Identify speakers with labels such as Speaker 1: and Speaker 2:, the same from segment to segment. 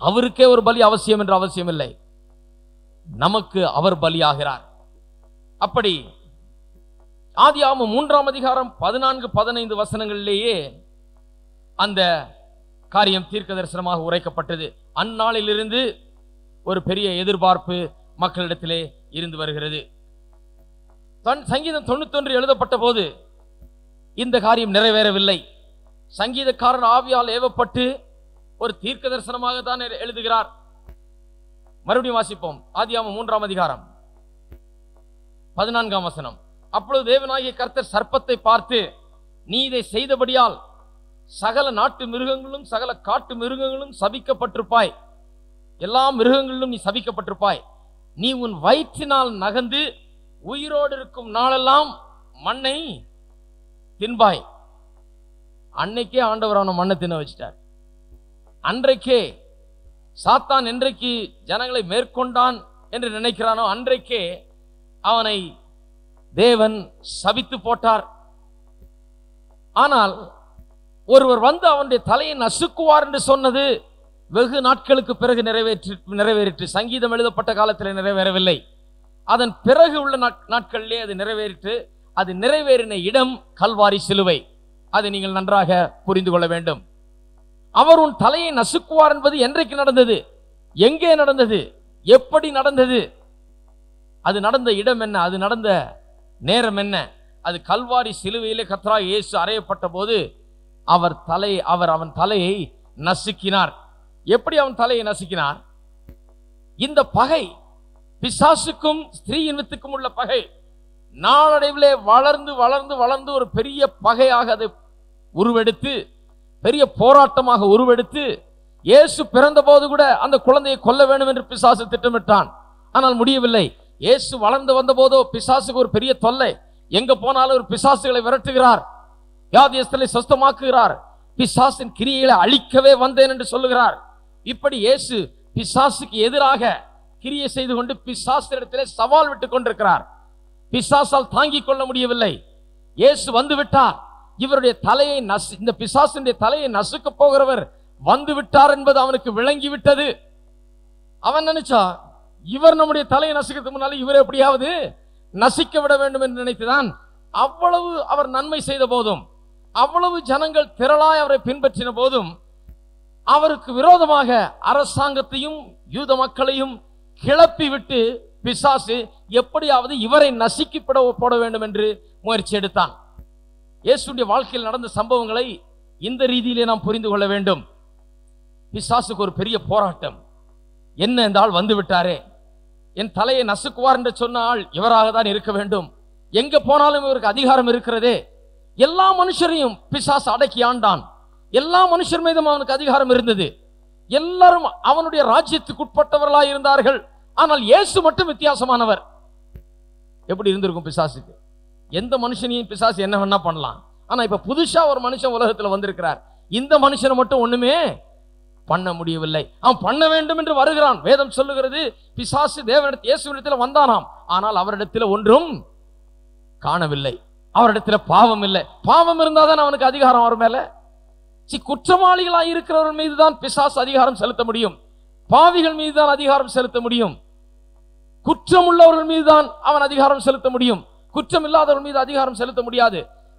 Speaker 1: அவருக்கே ஒரு பலி அவசியம் என்று அவசியம் இல்லை நமக்கு அவர் பலியாகிறார் அப்படி ஆதியாகமம் மூன்றாம் அதிகாரம் பதினான்கு பதினைந்து வசனங்களிலேயே அந்த காரியம் தீர்க்க தரிசனமாக உரைக்கப்பட்டது அந்நாளிலிருந்து ஒரு பெரிய எதிர்பார்ப்பு மக்களிடத்திலே இருந்து வருகிறது தன் சங்கீதம் தொண்ணூத்தொன்று எழுதப்பட்ட போது இந்த காரியம் நிறைவேறவில்லை சங்கீதக்காரன் ஆவியால் ஏவப்பட்டு ஒரு தீர்க்க தரிசனமாக தான் எழு- எழுதுகிறார் மறுபடியும் வாசிப்போம் ஆதியாமம் மூன்றாம் அதிகாரம் பதினான்காம் வசனம் அப்பொழுது தேவனாகிய கர்த்தர் சர்ப்பத்தை பார்த்து நீ இதை செய்தபடியால் சகல நாட்டு மிருகங்களும் சகல காட்டு மிருகங்களும் சபிக்கப்பட்டிருப்பாய் எல்லா மிருகங்களிலும் நீ சபிக்கப்பட்டிருப்பாய் நீ உன் வயிற்றினால் நகர்ந்து உயிரோடு இருக்கும் நாளெல்லாம் மண்ணை தின்பாய் அன்னைக்கே ஆண்டவர் அவனை மண்ணை தின்ன வச்சிட்டார் அன்றைக்கே சாத்தான் என்றைக்கு ஜனங்களை மேற்கொண்டான் என்று நினைக்கிறானோ அன்றைக்கே அவனை தேவன் சபித்து போட்டார் ஆனால் ஒருவர் வந்து அவனுடைய தலையை நசுக்குவார் என்று சொன்னது வெகு நாட்களுக்கு பிறகு நிறைவேற்றி நிறைவேறிற்று சங்கீதம் எழுதப்பட்ட காலத்தில் நிறைவேறவில்லை அதன் பிறகு உள்ள நாட்- நாட்களிலே அது நிறைவேறிற்று அது நிறைவேறின இடம் கல்வாரி சிலுவை அதை நீங்கள் நன்றாக புரிந்து கொள்ள வேண்டும் அவர் உன் தலையை நசுக்குவார் என்பது என்றைக்கு நடந்தது எங்கே நடந்தது எப்படி நடந்தது அது நடந்த இடம் என்ன அது நடந்த நேரம் என்ன அது கல்வாரி சிலுவையிலே கத்ரா இயேசு அறையப்பட்ட போது அவர் தலை அவர் அவன் தலையை நசுக்கினார் எப்படி அவன் தலையை நசுக்கினார் இந்த பகை பிசாசுக்கும் ஸ்திரீயின் வித்துக்கும் உள்ள பகை நாளடைவிலே வளர்ந்து வளர்ந்து வளர்ந்து ஒரு பெரிய பகையாக அது உருவெடுத்து பெரிய போராட்டமாக உருவெடுத்து இயேசு பிறந்தபோது கூட அந்த குழந்தையை கொல்ல வேண்டும் என்று பிசாசு திட்டமிட்டான் ஆனால் முடியவில்லை இயேசு வளர்ந்து வந்த போதோ பிசாசுக்கு ஒரு பெரிய தொல்லை எங்க போனாலும் ஒரு பிசாசுகளை விரட்டுகிறார் வியாதியஸ்தலை சொஸ்தமாக்குகிறார் பிசாசின் கிரியைகளை அழிக்கவே வந்தேன் என்று சொல்லுகிறார் இப்படி இயேசு பிசாசுக்கு எதிராக கிரியை செய்து கொண்டு பிசாசிடத்திலே சவால் விட்டுக் கொண்டிருக்கிறார் பிசாசால் தாங்கிக் கொள்ள முடியவில்லை இயேசு வந்து விட்டார் இவருடைய தலையை நசு இந்த பிசாசினுடைய தலையை நசுக்க போகிறவர் வந்து விட்டார் என்பது அவனுக்கு விளங்கி விட்டது அவன் நினைச்சா இவர் நம்முடைய தலையை நசுக்கிறதுக்கு முன்னால இவர் எப்படியாவது நசிக்க விட வேண்டும் என்று நினைத்துதான் அவ்வளவு அவர் நன்மை செய்த போதும் அவ்வளவு ஜனங்கள் திரளாய் அவரை பின்பற்றின போதும் அவருக்கு விரோதமாக அரசாங்கத்தையும் யூத மக்களையும் கிளப்பி விட்டு பிசாசு எப்படியாவது இவரை நசுக்கிப்பட போட வேண்டும் என்று முயற்சி எடுத்தான் இயேசுடைய வாழ்க்கையில் நடந்த சம்பவங்களை இந்த ரீதியிலே நாம் புரிந்து கொள்ள வேண்டும் பிசாசுக்கு ஒரு பெரிய போராட்டம் என்ன இந்த ஆள் வந்து விட்டாரே என் தலையை நசுக்குவார் என்று சொன்ன ஆள் இவராக தான் இருக்க வேண்டும் எங்க போனாலும் இவருக்கு அதிகாரம் இருக்கிறதே எல்லா மனுஷரையும் பிசாசு அடக்கி ஆண்டான் எல்லா மனுஷர் மீதும் அவனுக்கு அதிகாரம் இருந்தது எல்லாரும் அவனுடைய ராஜ்யத்துக்கு உட்பட்டவர்களாய் இருந்தார்கள் ஆனால் இயேசு மட்டும் வித்தியாசமானவர் எப்படி இருந்திருக்கும் பிசாசுக்கு எந்த மனுஷனையும் பிசாசு என்ன வேணா பண்ணலாம் ஆனா இப்ப புதுசா ஒரு மனுஷன் உலகத்துல வந்திருக்கிறார் இந்த மனுஷனை மட்டும் ஒண்ணுமே பண்ண முடியவில்லை அவன் பண்ண வேண்டும் என்று வருகிறான் வேதம் சொல்லுகிறது பிசாசு தேவனிடத்தில் இயேசுவிடத்தில் வந்தானாம் ஆனால் அவரிடத்தில் ஒன்றும் காணவில்லை அவரிடத்துல பாவம் இல்லை பாவம் இருந்தாதான் அவனுக்கு அதிகாரம் அவர் மேல சி குற்றவாளிகளாய் இருக்கிறவர்கள் மீது தான் பிசாசு அதிகாரம் செலுத்த முடியும் பாவிகள் மீது தான் அதிகாரம் செலுத்த முடியும் குற்றம் உள்ளவர்கள் மீது தான் அவன் அதிகாரம் செலுத்த முடியும் குற்றம் இல்லாதவர்கள் மீது அதிகாரம் செலுத்த முடியாது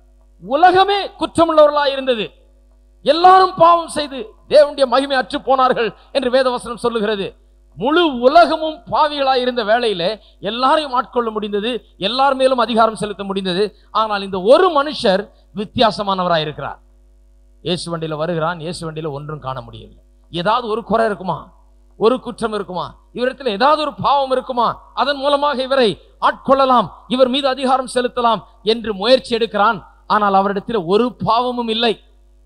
Speaker 1: உலகமே குற்றமுள்ளவர்களாய் இருந்தது எல்லாரும் பாவம் செய்து தேவனுடைய மகிமை அற்று போனார்கள் என்று வேதவசனம் சொல்லுகிறது முழு உலகமும் பாவிகளாய் இருந்த வேளையிலே எல்லாரையும் ஆட்கொள்ள முடிந்தது எல்லார் மேலும் அதிகாரம் செலுத்த முடிந்தது ஆனால் இந்த ஒரு மனுஷர் வித்தியாசமானவராய் இருக்கிறார் இயேசு வண்டியில வருகிறான் இயேசு வண்டியில ஒன்றும் காண முடியவில்லை ஏதாவது ஒரு குறை இருக்குமா ஒரு குற்றம் இருக்குமா இவரிடத்தில் ஏதாவது ஒரு பாவம் இருக்குமா அதன் மூலமாக இவரை ஆட்கொள்ளலாம் இவர் மீது அதிகாரம் செலுத்தலாம் என்று முயற்சி எடுக்கிறான் ஆனால் அவரிடத்தில் ஒரு பாவமும் இல்லை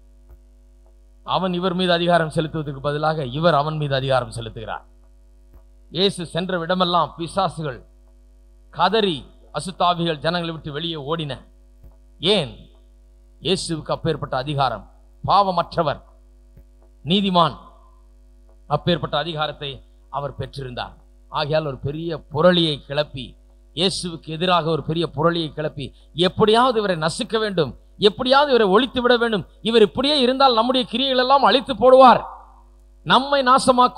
Speaker 1: அவன் இவர் மீது அதிகாரம் செலுத்துவதற்கு பதிலாக இவர் அவன் மீது அதிகாரம் செலுத்துகிறார் இயேசு சென்ற விடமெல்லாம் பிசாசுகள் கதறி அசுத்தாவிகள் ஜனங்களை விட்டு வெளியே ஓடின ஏன் இயேசுவுக்கு அப்பேற்பட்ட அதிகாரம் பாவமற்றவர் நீதிமான் அப்பேற்பட்ட அதிகாரத்தை அவர் பெற்றிருந்தார் ஆகையால் ஒரு பெரிய புரளியை கிளப்பி இயேசுவுக்கு எதிராக ஒரு பெரிய புரளியை கிளப்பி எப்படியாவது இவரை நசுக்க வேண்டும் எப்படியாவது இவரை ஒழித்து விட வேண்டும் இவர் இப்படியே இருந்தால் நம்முடைய கிரியைகள் எல்லாம் அழித்து போடுவார் நம்மை நாசமாக்கும்